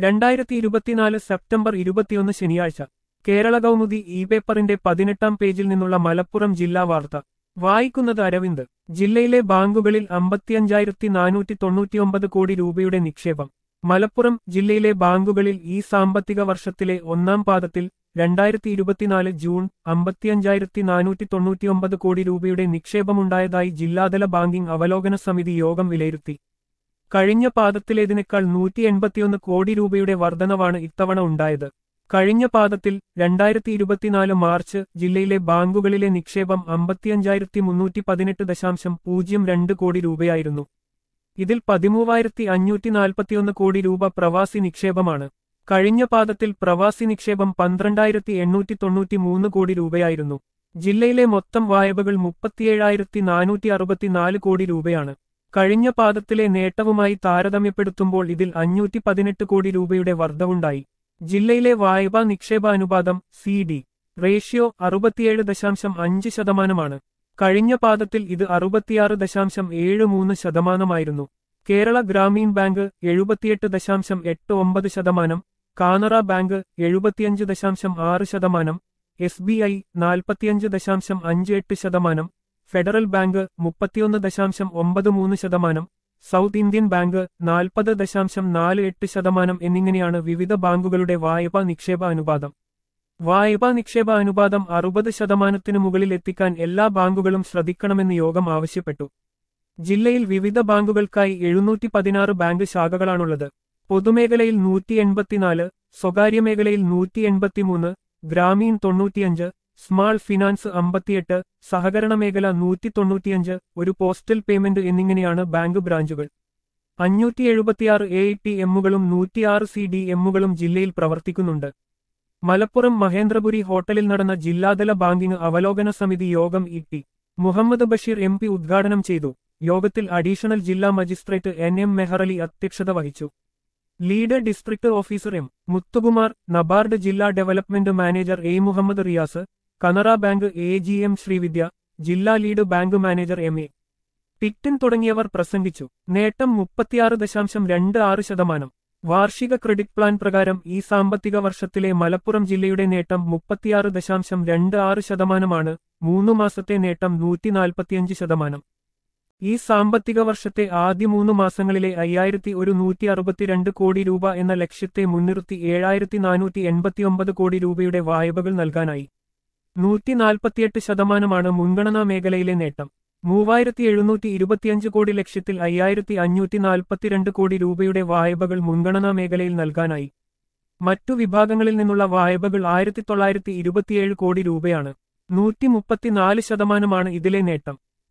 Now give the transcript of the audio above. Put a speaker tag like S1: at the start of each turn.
S1: രണ്ടായിരത്തി ഇരുപത്തിനാല് സെപ്റ്റംബർ ഇരുപത്തിയൊന്ന് ശനിയാഴ്ച കേരള കൗമുദി ഇ പേപ്പറിന്റെ പതിനെട്ടാം പേജിൽ നിന്നുള്ള മലപ്പുറം ജില്ലാ വാർത്ത വായിക്കുന്നത് അരവിന്ദ് ജില്ലയിലെ ബാങ്കുകളിൽ അമ്പത്തിയഞ്ചായിരത്തി നാനൂറ്റി തൊണ്ണൂറ്റിയൊമ്പത് കോടി രൂപയുടെ നിക്ഷേപം മലപ്പുറം ജില്ലയിലെ ബാങ്കുകളിൽ ഈ സാമ്പത്തിക വർഷത്തിലെ ഒന്നാം പാദത്തിൽ രണ്ടായിരത്തി ഇരുപത്തിനാല് ജൂൺ അമ്പത്തിയഞ്ചായിരത്തി നാനൂറ്റി തൊണ്ണൂറ്റിയൊമ്പത് കോടി രൂപയുടെ നിക്ഷേപമുണ്ടായതായി ജില്ലാതല ബാങ്കിംഗ് അവലോകന സമിതി യോഗം വിലയിരുത്തി കഴിഞ്ഞ പാദത്തിലേതിനേക്കാൾ നൂറ്റി എൺപത്തിയൊന്ന് കോടി രൂപയുടെ വർധനവാണ് ഇത്തവണ ഉണ്ടായത് കഴിഞ്ഞ പാദത്തിൽ രണ്ടായിരത്തി ഇരുപത്തിനാല് മാർച്ച് ജില്ലയിലെ ബാങ്കുകളിലെ നിക്ഷേപം അമ്പത്തിയഞ്ചായിരത്തി മുന്നൂറ്റി പതിനെട്ട് ദശാംശം പൂജ്യം രണ്ട് കോടി രൂപയായിരുന്നു ഇതിൽ പതിമൂവായിരത്തി അഞ്ഞൂറ്റി നാൽപ്പത്തിയൊന്ന് കോടി രൂപ പ്രവാസി നിക്ഷേപമാണ് കഴിഞ്ഞ പാദത്തിൽ പ്രവാസി നിക്ഷേപം പന്ത്രണ്ടായിരത്തി എണ്ണൂറ്റി തൊണ്ണൂറ്റി മൂന്ന് കോടി രൂപയായിരുന്നു ജില്ലയിലെ മൊത്തം വായ്പകൾ മുപ്പത്തിയേഴായിരത്തി നാനൂറ്റി അറുപത്തിനാല് കോടി രൂപയാണ് കഴിഞ്ഞ പാദത്തിലെ നേട്ടവുമായി താരതമ്യപ്പെടുത്തുമ്പോൾ ഇതിൽ അഞ്ഞൂറ്റി പതിനെട്ട് കോടി രൂപയുടെ വർധവുണ്ടായി ജില്ലയിലെ വായ്പാ നിക്ഷേപ അനുപാതം സി ഡി റേഷ്യോ അറുപത്തിയേഴ് ദശാംശം അഞ്ച് ശതമാനമാണ് കഴിഞ്ഞ പാദത്തിൽ ഇത് അറുപത്തിയാറ് ദശാംശം ഏഴ് മൂന്ന് ശതമാനമായിരുന്നു കേരള ഗ്രാമീൺ ബാങ്ക് എഴുപത്തിയെട്ട് ദശാംശം എട്ട് ഒമ്പത് ശതമാനം കാനറ ബാങ്ക് എഴുപത്തിയഞ്ച് ദശാംശം ആറ് ശതമാനം എസ് ബി ഐ നാൽപ്പത്തിയഞ്ച് ദശാംശം അഞ്ച് എട്ട് ശതമാനം ഫെഡറൽ ബാങ്ക് മുപ്പത്തിയൊന്ന് ദശാംശം ഒമ്പത് മൂന്ന് ശതമാനം സൗത്ത് ഇന്ത്യൻ ബാങ്ക് നാൽപ്പത് ദശാംശം നാല് എട്ട് ശതമാനം എന്നിങ്ങനെയാണ് വിവിധ ബാങ്കുകളുടെ വായ്പാ നിക്ഷേപ അനുപാതം വായ്പാ നിക്ഷേപ അനുപാതം അറുപത് ശതമാനത്തിനു മുകളിൽ എത്തിക്കാൻ എല്ലാ ബാങ്കുകളും ശ്രദ്ധിക്കണമെന്ന് യോഗം ആവശ്യപ്പെട്ടു ജില്ലയിൽ വിവിധ ബാങ്കുകൾക്കായി എഴുന്നൂറ്റി പതിനാറ് ബാങ്ക് ശാഖകളാണുള്ളത് പൊതുമേഖലയിൽ നൂറ്റി എൺപത്തിനാല് സ്വകാര്യ മേഖലയിൽ നൂറ്റി എൺപത്തിമൂന്ന് ഗ്രാമീൺ തൊണ്ണൂറ്റിയഞ്ച് സ്മാൾ ഫിനാൻസ് അമ്പത്തിയെട്ട് സഹകരണ മേഖല നൂറ്റി തൊണ്ണൂറ്റിയഞ്ച് ഒരു പോസ്റ്റൽ പേയ്മെന്റ് എന്നിങ്ങനെയാണ് ബാങ്ക് ബ്രാഞ്ചുകൾ അഞ്ഞൂറ്റി എഴുപത്തിയാറ് എ ടി എമ്മുകളും നൂറ്റിയാറ് സി ഡി എമ്മുകളും ജില്ലയിൽ പ്രവർത്തിക്കുന്നുണ്ട് മലപ്പുറം മഹേന്ദ്രപുരി ഹോട്ടലിൽ നടന്ന ജില്ലാതല ബാങ്കിംഗ് അവലോകന സമിതി യോഗം E T Muhammad Basheer M P ഉദ്ഘാടനം ചെയ്തു യോഗത്തിൽ അഡീഷണൽ ജില്ലാ മജിസ്ട്രേറ്റ് എൻ എം മെഹറലി അധ്യക്ഷത വഹിച്ചു lead district officer M Muthukumar NABARD ജില്ലാ development manager A Muhammad Riyas Canara bank A G M Sreevidya ജില്ലാ lead bank manager M A Picton തുടങ്ങിയവർ പ്രസംഗിച്ചു നേട്ടം മുപ്പത്തിയാറ് ദശാംശം രണ്ട് ആറ് ശതമാനം വാർഷിക ക്രെഡിറ്റ് പ്ലാൻ പ്രകാരം ഈ സാമ്പത്തിക വർഷത്തിലെ മലപ്പുറം ജില്ലയുടെ നേട്ടം മുപ്പത്തിയാറ് ദശാംശം രണ്ട് ആറ് ശതമാനമാണ് മൂന്നു മാസത്തെ നേട്ടം നൂറ്റി നാൽപ്പത്തിയഞ്ച് ശതമാനം ഈ സാമ്പത്തിക വർഷത്തെ ആദ്യ മൂന്ന് മാസങ്ങളിലെ അയ്യായിരത്തി ഒരു നൂറ്റി അറുപത്തിരണ്ട് കോടി രൂപ എന്ന ലക്ഷ്യത്തെ മുൻനിർത്തി ഏഴായിരത്തി നാനൂറ്റി എൺപത്തിയൊമ്പത് കോടി രൂപയുടെ വായ്പകൾ നൽകാനായി നൂറ്റി നാൽപ്പത്തിയെട്ട് ശതമാനമാണ് മുൻഗണനാ മേഖലയിലെ നേട്ടം മൂവായിരത്തി എഴുന്നൂറ്റി ഇരുപത്തിയഞ്ച് കോടി ലക്ഷ്യത്തിൽ അയ്യായിരത്തി അഞ്ഞൂറ്റി നാൽപ്പത്തിരണ്ട് കോടി രൂപയുടെ വായ്പകൾ മുൻഗണനാ മേഖലയിൽ നൽകാനായി മറ്റു വിഭാഗങ്ങളിൽ നിന്നുള്ള വായ്പകൾ ആയിരത്തി തൊള്ളായിരത്തി ഇരുപത്തിയേഴ് കോടി രൂപയാണ് നൂറ്റി മുപ്പത്തിനാല് ശതമാനമാണ് ഇതിലെ നേട്ടം